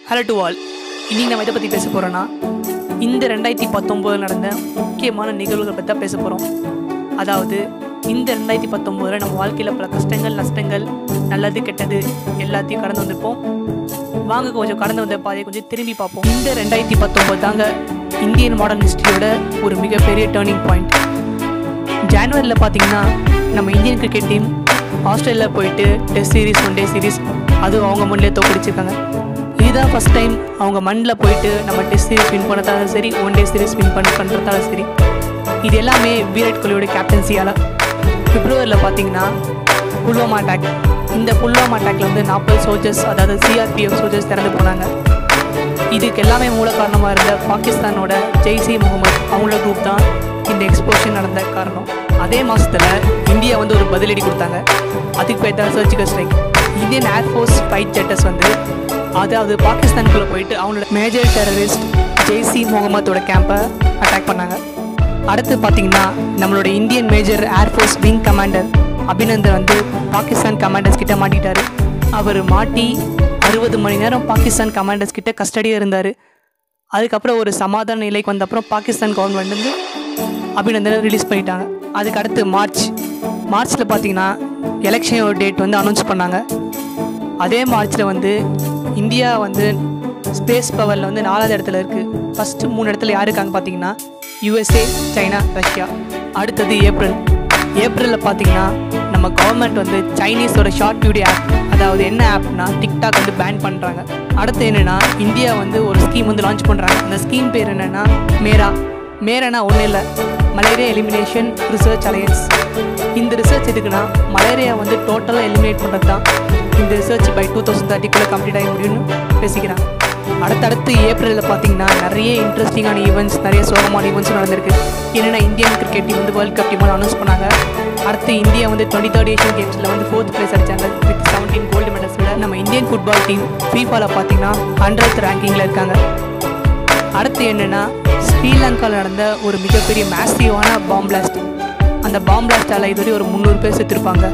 hello to all இன்னைக்கு நம்ம இதை பற்றி பேச போகிறோன்னா இந்த ரெண்டாயிரத்தி பத்தொம்போதில் நடந்த முக்கியமான நிகழ்வுகள் பற்றி தான் பேச போகிறோம் அதாவது இந்த ரெண்டாயிரத்தி பத்தொம்போதில் நம்ம வாழ்க்கையில் பல கஷ்டங்கள் நஷ்டங்கள் நல்லது கெட்டது எல்லாத்தையும் கடந்து வந்திருப்போம் வாங்க கொஞ்சம் கடந்து வந்த பாதையை கொஞ்சம் திரும்பி பார்ப்போம் இந்த ரெண்டாயிரத்தி பத்தொம்போது தாங்க இந்தியன் மாடர்ன் ஹிஸ்ட்ரியோட ஒரு மிகப்பெரிய டேர்னிங் பாயிண்ட் ஜான்வரியில் பார்த்தீங்கன்னா நம்ம இந்தியன் கிரிக்கெட் டீம் ஆஸ்திரேலியா போயிட்டு test series one day series அதுவும் அவங்க மண்ணிலே தோக்கடிச்சிருக்காங்க இதுதான் ஃபஸ்ட் டைம் அவங்க மண்ணில் போயிட்டு நம்ம டெஸ்ட் சீரிஸ் வின் பண்ணதாலும் சரி ஒன் டே சீரிஸ் வின் பண்ண பண்ணுறதாலும் சரி இது எல்லாமே விராட் கோலியோட கேப்டன்சியால் பிப்ரவரியில் பார்த்தீங்கன்னா புல்வாமா அட்டாக் இந்த புல்வாமா அட்டாக்ல வந்து நாற்பது சோல்ஜர்ஸ் அதாவது சிஆர்பிஎஃப் சோல்ஜர்ஸ் திறந்து போனாங்க இதுக்கு எல்லாமே மூல காரணமாக இருந்த பாகிஸ்தானோட ஜெய்சி முகமது அவங்களோட குரூப் தான் இந்த எக்ஸ்போஷன் நடந்த காரணம் அதே மாதத்தில் இந்தியா வந்து ஒரு பதிலடி கொடுத்தாங்க அதுக்கு பேர் தான் surgical strike Indian air force fight jetters வந்து அதாவது பாகிஸ்தானுக்குள்ளே போயிட்டு அவங்களோட மேஜர் டெரரிஸ்ட் ஜெய்சி முகமதோட கேம்பை அட்டாக் பண்ணாங்க அடுத்து பார்த்தீங்கன்னா நம்மளோட Indian major air force wing commander Abhinandan வந்து பாகிஸ்தான் கமாண்டர்ஸ் கிட்ட மாட்டிட்டாரு அவர் மாட்டி அறுபது மணி நேரம் பாகிஸ்தான் கமாண்டர்ஸ் கிட்ட கஸ்டடியாக இருந்தார் அதுக்கப்புறம் ஒரு சமாதான நிலைக்கு வந்த அப்புறம் பாகிஸ்தான் கவர்மெண்ட் வந்து அபிநந்தனை ரிலீஸ் பண்ணிட்டாங்க அதுக்கு அடுத்து மார்ச் மார்ச்சில் பார்த்தீங்கன்னா எலெக்ஷன் டேட் வந்து அனௌன்ஸ் பண்ணாங்க அதே மார்ச்சில் வந்து இந்தியா வந்து ஸ்பேஸ் பவரில் வந்து நாலாவது இடத்துல இருக்குது ஃபஸ்ட்டு மூணு இடத்துல யார் இருக்காங்க பார்த்தீங்கன்னா யூஎஸ்ஏ சைனா ரஷ்யா அடுத்தது ஏப்ரல் ஏப்ரலில் பார்த்தீங்கன்னா நம்ம கவர்மெண்ட் வந்து சைனீஸோட ஷார்ட் வீடியோ ஆப் அதாவது என்ன ஆப்னா டிக்டாக் வந்து பேன் பண்ணுறாங்க அடுத்து என்னென்னா இந்தியா வந்து ஒரு ஸ்கீம் வந்து லான்ச் பண்ணுறாங்க அந்த ஸ்கீம் பேர் என்னென்னா மேரா மேரனா ஒன்றும் இல்லை மலேரியா எலிமினேஷன் ரிசர்ச் அலையன்ஸ் இந்த ரிசர்ச் எதுக்குன்னா மலேரியா வந்து டோட்டலாக எலிமினேட் பண்ணுறது தான் இந்த ரிசர்ச் பை டூ தௌசண்ட் தேர்ட்டிக்குள்ளே கம்ப்ளீட் ஆகி முடியும்னு பேசிக்கிறாங்க அடுத்தடுத்து ஏப்ரலில் பார்த்தீங்கன்னா நிறைய இன்ட்ரெஸ்டிங்கான ஈவெண்ட்ஸ் நிறைய சோகமான ஈவெண்ட்ஸும் நடந்திருக்கு என்னென்னா இந்தியன் கிரிக்கெட் டீம் வந்து வேர்ல்ட் கப் டீம் அனௌன்ஸ் பண்ணாங்க அடுத்து இந்தியா வந்து டுவெண்ட்டி தேர்ட் ஏஷியன் கேம்ஸில் வந்து ஃபோர்த் பிளேஸ் அடிச்சாங்க வித் செவன்டீன் கோல்டு மெடல்ஸில் நம்ம இந்தியன் ஃபுட்பால் டீம் ஃபீஃபாவில் பார்த்தீங்கன்னா ஹண்ட்ரட் ரேங்கிங்கில் இருக்காங்க அடுத்து என்னென்னா ஸ்ரீலங்காவில் நடந்த ஒரு மிகப்பெரிய மேசிவான பாம் பிளாஸ்ட் அந்த பாம் பிளாஸ்டால் இதுவரை ஒரு முந்நூறு பேர் செத்துருப்பாங்க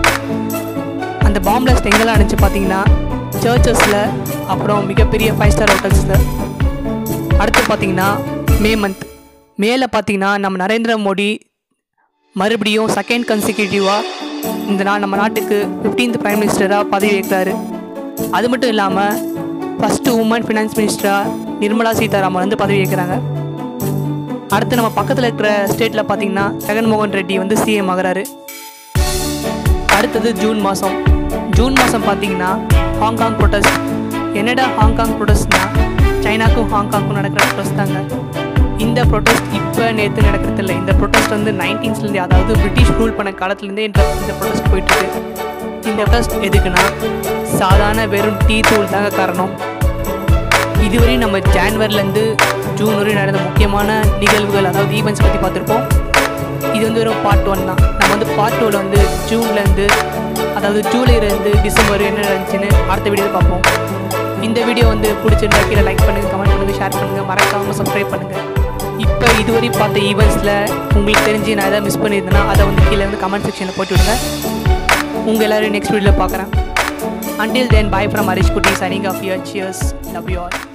அந்த பாம் பிளாஸ்ட் எங்கெல்லாம் நடந்துச்சு பார்த்தீங்கன்னா சர்ச்சஸில் அப்புறம் மிகப்பெரிய ஃபைவ் ஸ்டார் ஹோட்டல்ஸில் அடுத்து பார்த்தீங்கன்னா மே மந்த் மேல பார்த்தீங்கன்னா நம்ம நரேந்திர மோடி மறுபடியும் செகண்ட் கன்சிக்யூட்டிவாக இந்த நா நம்ம நாட்டுக்கு ஃபிஃப்டீன்த் பிரைம் மினிஸ்டராக பதவி ஏற்கிறாரு அது மட்டும் இல்லாமல் ஃபஸ்ட்டு உமன் ஃபினான்ஸ் மினிஸ்டராக நிர்மலா சீதாராமன் வந்து பதவி ஏற்கிறாங்க அடுத்து நம்ம பக்கத்தில் இருக்கிற ஸ்டேட்டில் பார்த்தீங்கன்னா ஜெகன்மோகன் ரெட்டி வந்து சிஎம் ஆகுறாரு அடுத்தது ஜூன் மாதம் ஜூன் மாதம் பார்த்தீங்கன்னா ஹாங்காங் ப்ரொட்டஸ்ட் என்னடா ஹாங்காங் ப்ரொட்டஸ்ட்னா சைனாக்கும் ஹாங்காங்க்கும் நடக்கிற ப்ரொட்டஸ்ட் தாங்க இந்த ப்ரொட்டஸ்ட் இப்போ நேற்று நடக்கிறது இல்லை இந்த ப்ரொட்டஸ்ட் வந்து நைன்டீன்ஸ்லேருந்தே அதாவது பிரிட்டிஷ் ரூல் பண்ண காலத்துலேருந்தே இந்த இந்த ப்ரொட்டஸ்ட் போயிட்டுருக்கு இந்த ப்ரொட்டஸ்ட் எதுக்குன்னா சாதாரண வெறும் டீ தூள் தாங்க காரணம் இதுவரை நம்ம ஜான்வரிலேருந்து ஜூன் வரை நடந்த முக்கியமான நிகழ்வுகள் அதாவது ஈவெண்ட்ஸ் பற்றி பார்த்துருப்போம் இது வந்து வெறும் பார்ட் ஒன் தான் நம்ம வந்து பார்ட் டூவில் வந்து ஜூன்லேருந்து அதாவது ஜூலைலேருந்து டிசம்பர் என்ன நடந்துச்சுன்னு அடுத்த வீடியோவில் பார்ப்போம் இந்த வீடியோ வந்து பிடிச்சிருந்தா கீழே லைக் பண்ணுங்கள் கமெண்ட் பண்ணுங்கள் ஷேர் பண்ணுங்கள் மறக்காமல் சப்ஸ்கிரைப் பண்ணுங்கள் இப்போ இதுவரை பார்த்த ஈவெண்ட்ஸில் உங்களுக்கு தெரிஞ்சு நான் எதாவது மிஸ் பண்ணியிருந்தேன்னா அதை வந்து கீழே வந்து கமெண்ட் செக்ஷனில் போட்டு விடுங்க உங்கள் எல்லோரும் நெக்ஸ்ட் வீடியோவில் பார்க்குறேன் until then bye from harish kutti signing off here cheers love you all